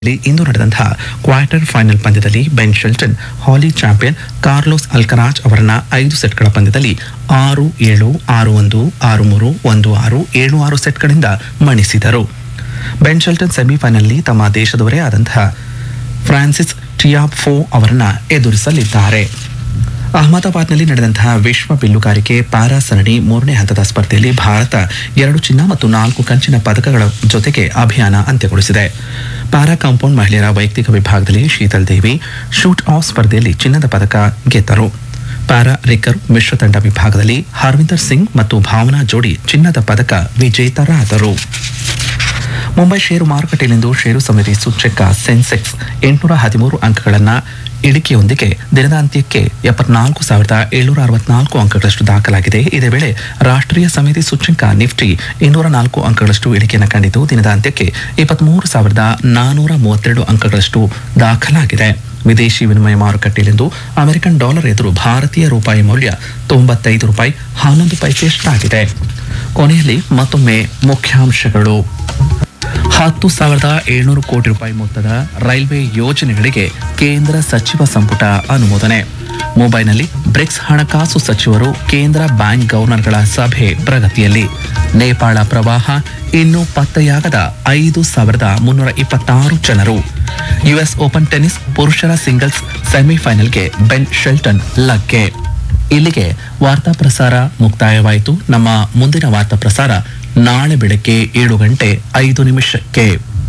ಇಲ್ಲಿ ಇಂದು ನಡೆದಂತಹ quarter final ಪಂದ್ಯದಲ್ಲಿ ಬೆನ್ ಶೆಲ್ಟನ್ ಹಾಲಿ ಚಾಂಪಿಯನ್ ಕಾರ್ಲೋಸ್ ಅಲ್ಕರಾಜ್ ಅವರನ್ನ ಐದು ಸೆಟ್ಗಳ ಪಂದ್ಯದಲ್ಲಿ ಆರು ಏಳು ಆರು ಒಂದು ಆರು ಮೂರು ಒಂದು ಆರು ಏಳು ಆರು ಸೆಟ್ಗಳಿಂದ ಮಣಿಸಿದರು ಬೆನ್ ಶೆಲ್ಟನ್ ಸೆಮಿಫೈನಲ್ನಲ್ಲಿ ತಮ್ಮ ದೇಶದವರೇ ಆದಂತಹ ಫ್ರಾನ್ಸಿಸ್ ಟಿಯಾಫೋ ಅವರನ್ನ ಎದುರಿಸಲಿದ್ದಾರೆ ಅಹಮದಾಬಾದ್ನಲ್ಲಿ ನಡೆದಂತಹ ವಿಶ್ವ ಬಿಲ್ಲುಗಾರಿಕೆ ಪ್ಯಾರಾ ಸರಣಿ ಮೂರನೇ ಹಂತದ ಸ್ಪರ್ಧೆಯಲ್ಲಿ ಭಾರತ ಎರಡು ಚಿನ್ನ ಮತ್ತು ನಾಲ್ಕು ಕಂಚಿನ ಪದಕಗಳ ಜೊತೆಗೆ ಅಭಿಯಾನ ಅಂತ್ಯಗೊಳಿಸಿದೆ ಪ್ಯಾರಾ ಕಾಂಪೌಂಡ್ ಮಹಿಳೆಯರ ವೈಯಕ್ತಿಕ ವಿಭಾಗದಲ್ಲಿ ಶೀತಲ್ ದೇವಿ ಶೂಟ್ ಆಫ್ ಸ್ಪರ್ಧೆಯಲ್ಲಿ ಚಿನ್ನದ ಪದಕ ಗೆದ್ದರು ಪ್ಯಾರಾ ರಿಕರ್ ಮಿಶ್ರ ತಂಡ ವಿಭಾಗದಲ್ಲಿ ಹರ್ವಿಂದರ್ ಸಿಂಗ್ ಮತ್ತು ಭಾವನಾ ಜೋಡಿ ಚಿನ್ನದ ಪದಕ ವಿಜೇತರಾದರು ಮುಂಬೈ ಷೇರು ಮಾರುಕಟ್ಟೆಯಲ್ಲಿಂದು ಷೇರು ಸಮಿತಿ ಸೂಚ್ಯಂಕ ಸೆನ್ಸೆಕ್ಸ್ ಎಂಟುನೂರ ಹದಿಮೂರು ಅಂಕಗಳನ್ನು ಇಳಿಕೆಯೊಂದಿಗೆ ದಿನದ ಅಂತ್ಯಕ್ಕೆ ಎಪ್ಪತ್ನಾಲ್ಕು ಸಾವಿರದ ಏಳ್ನೂರ ಅರವತ್ನಾಲ್ಕು ಅಂಕಗಳಷ್ಟು ದಾಖಲಾಗಿದೆ ಇದೇ ವೇಳೆ ರಾಷ್ಟ್ರೀಯ ಸಮಿತಿ ಸೂಚ್ಯಂಕ ನಿಫ್ಟಿ ಇನ್ನೂರ ನಾಲ್ಕು ಅಂಕಗಳಷ್ಟು ಇಳಿಕೆಯನ್ನು ಕಂಡಿದ್ದು ದಿನದ ಅಂತ್ಯಕ್ಕೆ ಇಪ್ಪತ್ಮೂರು ಸಾವಿರದ ನಾನೂರ ಮೂವತ್ತೆರಡು ಅಂಕಗಳಷ್ಟು ದಾಖಲಾಗಿದೆ ವಿದೇಶಿ ವಿನಿಮಯ ಮಾರುಕಟ್ಟೆಯಲ್ಲಿಂದು ಅಮೆರಿಕನ್ ಡಾಲರ್ ಎದುರು ಭಾರತೀಯ ರೂಪಾಯಿ ಮೌಲ್ಯ ತೊಂಬತ್ತೈದು ರೂಪಾಯಿ ಹನ್ನೊಂದು ಪೈಸೆಯಷ್ಟಾಗಿದೆ ಕೊನೆಯಲ್ಲಿ ಮತ್ತೊಮ್ಮೆ ಮುಖ್ಯಾಂಶಗಳು ಹತ್ತು ಸಾವಿರದ ಏಳ್ನೂರು ಕೋಟಿ ರೂಪಾಯಿ ಮೊತ್ತದ ರೈಲ್ವೆ ಯೋಜನೆಗಳಿಗೆ ಕೇಂದ್ರ ಸಚಿವ ಸಂಪುಟ ಅನುಮೋದನೆ ಮುಂಬೈನಲ್ಲಿ ಬ್ರಿಕ್ಸ್ ಹಣಕಾಸು ಸಚಿವರು ಕೇಂದ್ರ ಬ್ಯಾಂಕ್ ಗವರ್ನರ್ಗಳ ಸಭೆ ಪ್ರಗತಿಯಲ್ಲಿ ನೇಪಾಳ ಪ್ರವಾಹ ಇನ್ನೂ ಪತ್ತೆಯಾಗದ ಐದು ಸಾವಿರದ ಮುನ್ನೂರ ಇಪ್ಪತ್ತಾರು ಜನರು ಯುಎಸ್ ಓಪನ್ ಟೆನ್ನಿಸ್ ಪುರುಷರ ಸಿಂಗಲ್ಸ್ ಸೆಮಿಫೈನಲ್ಗೆ ಬೆನ್ ಶೆಲ್ಟನ್ ಲಗ್ಗೆ ಇಲ್ಲಿಗೆ ವಾರ್ತಾ ಪ್ರಸಾರ ಮುಕ್ತಾಯವಾಯಿತು ನಮ್ಮ ಮುಂದಿನ ವಾರ್ತಾ ಪ್ರಸಾರ ನಾಳೆ ಬೆಳಗ್ಗೆ ಏಳು ಗಂಟೆ ಐದು ನಿಮಿಷಕ್ಕೆ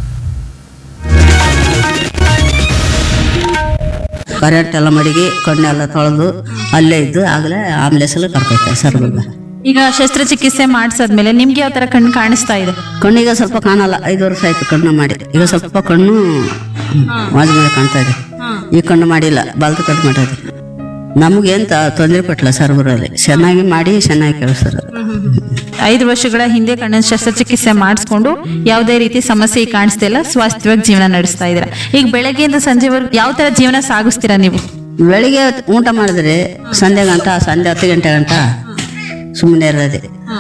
ಕರೆಂಟ್ ಎಲ್ಲ ಮಡಿಗಿ ಕಣ್ಣೆಲ್ಲ ತೊಳೆದು ಅಲ್ಲೇ ಇದ್ದು ಆಗಲೇ ಆಂಬ್ಲೆನ್ಸಲ್ಲಿ ಕರ್ಕೊಯ್ತಾರೆ ಸರ್ಗುಳ್ಗ ಈಗ ಶಸ್ತ್ರಚಿಕಿತ್ಸೆ ಮಾಡಿಸಾದ್ಮೇಲೆ ನಿಮ್ಗೆ ಯಾವ ತರ ಕಣ್ಣು ಕಾಣಿಸ್ತಾ ಇದೆ ಕಣ್ಣಿಗೆ ಸ್ವಲ್ಪ ಕಾಣಲ್ಲ ಐದು ವರ್ಷ ಆಯ್ತು ಕಣ್ಣು ಮಾಡಿ ಈಗ ಸ್ವಲ್ಪ ಕಣ್ಣು ಮಾಜ್ ಮೇಲೆ ಕಾಣ್ತಾ ಇದೆ ಈ ಕಣ್ಣು ಮಾಡಿಲ್ಲ ಬಲ್ದು ಕಣ್ಣು ಮಾಡೋದು ನಮಗೇನು ತೊಂದರೆ ಪಟ್ಲ ಸರ್ಗುರಲ್ಲಿ ಚೆನ್ನಾಗಿ ಮಾಡಿ ಚೆನ್ನಾಗಿ ಕೇಳಿಸ್ತಾರೆ ಐದು ವರ್ಷಗಳ ಹಿಂದೆ ಕಣ್ಣಿನ ಶಸ್ತ್ರಚಿಕಿತ್ಸೆ ಮಾಡಿಸ್ಕೊಂಡು ಯಾವುದೇ ರೀತಿ ಸಮಸ್ಯೆ ಕಾಣಿಸ್ತಾ ಇಲ್ಲ ಸ್ವಾಸ್ಥ್ಯವಾಗಿ ಜೀವನ ನಡೆಸ್ತಾ ಇದ್ದೀರಾ ಈಗ ಬೆಳಗ್ಗೆಯಿಂದ ಸಂಜೆವರೆಗೂ ಯಾವ ತರ ಜೀವನ ಸಾಗಿಸ್ತೀರಾ ನೀವು ಬೆಳಿಗ್ಗೆ ಊಟ ಮಾಡಿದ್ರೆ ಸಂಜೆ ಗಂಟ ಸಂಜೆ ಹತ್ತು ಗಂಟೆ ಗಂಟ ಸುಮ್ಮನೆ ಇರೋದೆ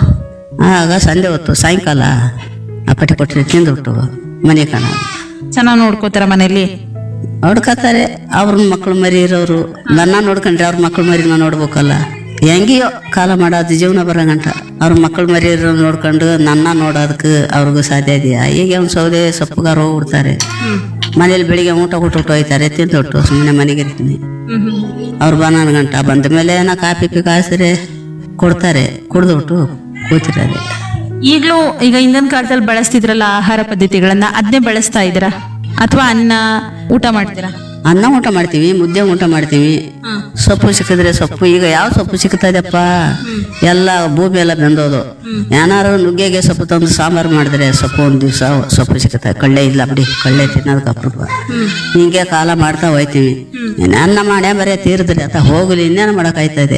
ಆಗ ಸಂಜೆ ಹೊತ್ತು ಸಾಯಂಕಾಲ ಅಪ್ಪಟೆ ಕೊಟ್ಟರೆ ತಿಂದುಬಿಟ್ಟು ಮನೆ ಕಾಣ ಚೆನ್ನಾಗಿ ನೋಡ್ಕೋತಾರ ಮನೇಲಿ ನೋಡ್ಕೊತಾರೆ ಅವ್ರ ಮಕ್ಳು ಮರಿ ಇರೋರು ನನ್ನ ನೋಡ್ಕೊಂಡ್ರೆ ಅವ್ರ ಮಕ್ಳು ಮರಿನ ನೋಡ್ಬೇಕಲ್ಲ ಹೆಂಗಿಯೋ ಕಾಲ ಮಾಡೋದು ಜೀವನ ಬರೋ ಗಂಟ ಅವ್ರ ಮಕ್ಳು ಮರಿ ಇರೋ ನೋಡ್ಕೊಂಡು ನನ್ನ ನೋಡೋದಕ್ಕೆ ಅವ್ರಿಗೂ ಸಾಧ್ಯ ಇದೆಯಾ ಈಗ ಒಂದು ಸೌದೆ ಸೊಪ್ಪುಗಾರ ಹೋಗ್ಬಿಡ್ತಾರೆ ಮನೇಲಿ ಬೆಳಿಗ್ಗೆ ಊಟ ಕೊಟ್ಟು ಹೋಯ್ತಾರೆ ತಿಂದುಬಿಟ್ಟು ಸುಮ್ಮನೆ ಮನೆಗೆ ಇರ್ತೀನಿ ಅವ್ರು ಬನಾನ ಗಂಟ ಬಂದ ಮೇಲೆ ಏನೋ ಕಾಫಿ ಪಿ ಕಾಯಿಸಿದ್ರೆ ಕೊಡ್ತಾರೆ ಕುಡ್ದುಬಿಟ್ಟು ಕೂತಿರೋದೆ ಈಗಲೂ ಈಗ ಹಿಂದಿನ ಕಾಲದಲ್ಲಿ ಬಳಸ್ತಿದ್ರಲ್ಲ ಆಹಾರ ಪದ್ಧತಿಗಳನ್ನ ಅದನ್ನೇ ಬಳಸ್ತಾ ಇದ್ದೀರಾ ಅಥವಾ ಅನ್ನ ಊಟ ಮಾಡ್ತೀರಾ ಅನ್ನ ಊಟ ಮಾಡ್ತೀವಿ ಮುದ್ದೆ ಊಟ ಮಾಡ್ತೀವಿ ಸೊಪ್ಪು ಸಿಕ್ಕಿದ್ರೆ ಸೊಪ್ಪು ಈಗ ಯಾವ ಸೊಪ್ಪು ಸಿಗ್ತದಪ್ಪ ಎಲ್ಲ ಭೂಮಿ ಎಲ್ಲ ಬೆಂದೋದು ಏನಾರು ನುಗ್ಗೆಗೆ ಸೊಪ್ಪು ತಂದು ಸಾಂಬಾರು ಮಾಡಿದ್ರೆ ಸೊಪ್ಪು ಒಂದು ದಿವಸ ಸೊಪ್ಪು ಸಿಗುತ್ತೆ ಕಳ್ಳೆ ಇಲ್ಲ ಬಿಡಿ ಕಳ್ಳೆ ತಿನ್ನೋದಕ್ಕೆ ಅಪರೂಪ ಹಿಂಗೆ ಕಾಲ ಮಾಡ್ತಾ ಹೋಯ್ತೀವಿ ಇನ್ನು ಅನ್ನ ಮಾಡೇ ಬರೀ ತೀರಿದ್ರೆ ಅಂತ ಹೋಗಲಿ ಇನ್ನೇನು ಮಾಡೋಕ್ಕಾಯ್ತದೆ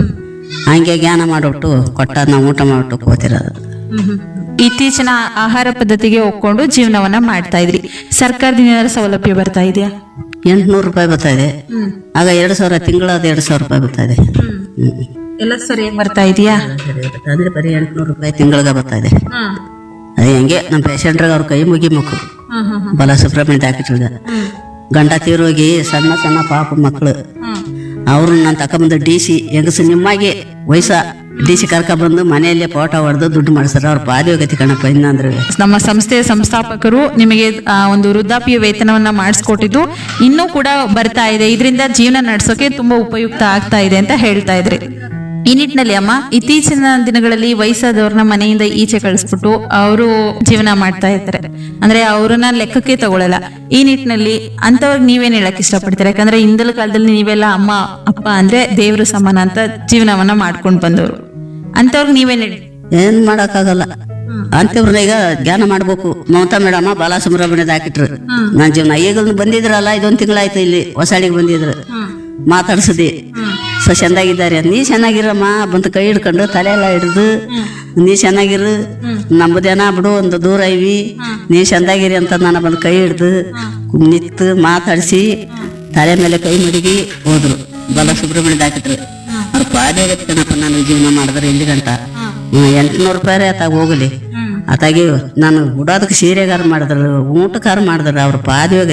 ಹಂಗೆ ಜ್ಞಾನ ಮಾಡಿಬಿಟ್ಟು ಕೊಟ್ಟ ನಾವು ಊಟ ಮಾಡಿಬಿಟ್ಟು ಕೂತಿರೋದು ಇತ್ತೀಚಿನ ಆಹಾರ ಪದ್ಧತಿಗೆ ಒಪ್ಕೊಂಡು ಜೀವನವನ್ನ ಮಾಡ್ತಾ ಇದ್ರಿ ಸರ್ಕಾರದಿಂದ ಏನಾದ್ರು ಸೌಲಭ್ಯ ಬರ್ತಾ ಇದೆಯಾ ಎಂಟುನೂರು ರೂಪಾಯಿ ಬರ್ತಾ ಇದೆ ಆಗ ಎರಡು ಸಾವಿರ ತಿಂಗಳಾದ ಎರಡು ಸಾವಿರ ರೂಪಾಯಿ ಬರ್ತಾ ಇದೆ ಹ್ಮ್. ಎಲ್ಲ ಸರಿಯಾಗಿ ಬರ್ತಾ ಇದೆಯಾ ಅಂದ್ರೆ ಬರೀ ಎಂಟುನೂರು ರೂಪಾಯಿ ತಿಂಗಳಿಗೆ ಬರ್ತಾ ಇದೆ ಅದು ಹೆಂಗೆ ನಮ್ಮ ಪೇಷಂಟ್ರಿಗೆ ಅವ್ರ ಕೈ ಮುಗಿಬೇಕು ಬಲ ಸುಬ್ರಹ್ಮಣ್ಯ ಹಾಕಿಟ್ರಿಗ ಗಂಡ ತೀರೋಗಿ ಸಣ್ಣ ಸಣ್ಣ ಪಾಪ ಮಕ್ಕಳು ಅವ್ರನ್ನ ನಾನು ತಕೊಂಬಂದು ಡಿ ಸಿ ಹೆಂಗಸು ನಿಮ್ಮಾಗೆ ವಯಸ್ಸ ಡಿ ಸಿ ಕರ್ಕೊಬಂದು ಮನೆಯಲ್ಲೇ ಫೋಟೋ ಹೊಡೆದು ದುಡ್ಡು ಮಾಡಿಸ್ತಾರೆ ಅವ್ರ ಪಾದಯೋಗತಿ ಕಣಪ್ಪ ಇನ್ನಂದ್ರೆ ನಮ್ಮ ಸಂಸ್ಥೆಯ ಸಂಸ್ಥಾಪಕರು ನಿಮಗೆ ಆ, ಒಂದು ವೃದ್ಧಾಪ್ಯ ವೇತನವನ್ನ ಮಾಡಿಸ್ಕೊಟ್ಟಿದ್ದು ಇನ್ನೂ ಕೂಡ ಬರ್ತಾ ಇದೆ ಇದರಿಂದ ಜೀವನ ನಡೆಸೋಕೆ ತುಂಬಾ ಉಪಯುಕ್ತ ಆಗ್ತಾ ಇದೆ ಅಂತ ಹೇಳ್ತಾ ಇದ್ರಿ ಈ ನಿಟ್ಟಿನಲ್ಲಿ ಅಮ್ಮ ಇತ್ತೀಚಿನ ದಿನಗಳಲ್ಲಿ ವಯಸ್ಸಾದವ್ರನ್ನ ಮನೆಯಿಂದ ಈಚೆ ಕಳಿಸ್ಬಿಟ್ಟು ಅವರು ಜೀವನ ಮಾಡ್ತಾ ಇರ್ತಾರೆ ಅಂದ್ರೆ ಅವ್ರನ್ನ ಲೆಕ್ಕಕ್ಕೆ ತಗೊಳಲ್ಲ ಈ ನಿಟ್ಟಿನಲ್ಲಿ ಅಂತವ್ರಿಗೆ ನೀವೇನ್ ಹೇಳಕ್ ಇಷ್ಟಪಡ್ತೀರಾ ಯಾಕಂದ್ರೆ ಹಿಂದಲ ಕಾಲದಲ್ಲಿ ನೀವೆಲ್ಲ ಅಮ್ಮ ಅಪ್ಪ ಅಂದ್ರೆ ದೇವ್ರ ಸಮಾನ ಅಂತ ಜೀವನವನ್ನ ಮಾಡ್ಕೊಂಡು ಬಂದವರು ಅಂತವ್ರಿಗೆ ನೀವೇನ್ ಹೇಳಿ ಏನ್ ಮಾಡಕ್ಕಾಗಲ್ಲ ಅಂತವ್ರನ್ನ ಈಗ ಧ್ಯಾನ ಮಾಡ್ಬೇಕು ಮಮತಾ ಮೇಡಮ್ಮ ಬಾಲಸುಬ್ರಹ್ಮಣ್ಯದ ಹಾಕಿಟ್ರು ನನ್ನ ಜೀವನ ಈಗ ಬಂದಿದ್ರಲ್ಲ ಇದೊಂದು ತಿಂಗಳಾಯ್ತು ಇಲ್ಲಿ ಹೊಸಾಳಿಗೆ ಬಂದಿದ್ರು ಮಾತಾಡ್ಸದಿ ಸೊ ಚೆನ್ನಾಗಿದ್ದಾರೆ ನೀ ಚೆನ್ನಾಗಿರಮ್ಮ ಬಂದು ಕೈ ಹಿಡ್ಕೊಂಡು ತಲೆ ಎಲ್ಲ ಹಿಡ್ದು ನೀ ಚೆನ್ನಾಗಿರು ನಮ್ಮದೇನ ಬಿಡು ಒಂದು ದೂರ ಇವಿ ನೀ ಚಂದಾಗಿರಿ ಅಂತ ನಾನು ಬಂದು ಕೈ ಹಿಡ್ದು ನಿಂತು ಮಾತಾಡಿಸಿ ತಲೆ ಮೇಲೆ ಕೈ ಮಡಗಿ ಹೋದ್ರು ಬಾಲಸುಬ್ರಹ್ಮಣ್ಯದ ಹಾಕಿಟ್ರು ಅವ್ರ ಪಾದ ಕಣಪ್ಪ ನಾನು ಜೀವನ ಮಾಡಿದ್ರೆ ಇಲ್ಲಿ ಗಂಟ ಎಂಟುನೂರು ರೂಪಾಯಿ ಆತಾಗ ಹೋಗಲಿ ಅದಾಗಿ ನಾನು ಬಿಡೋದಕ್ಕೆ ಸೀರೆಗಾರ ಮಾಡಿದ್ರು ಊಟಕಾರ ಮಾಡಿದ್ರು ಅವ್ರ ಪಾದವೆ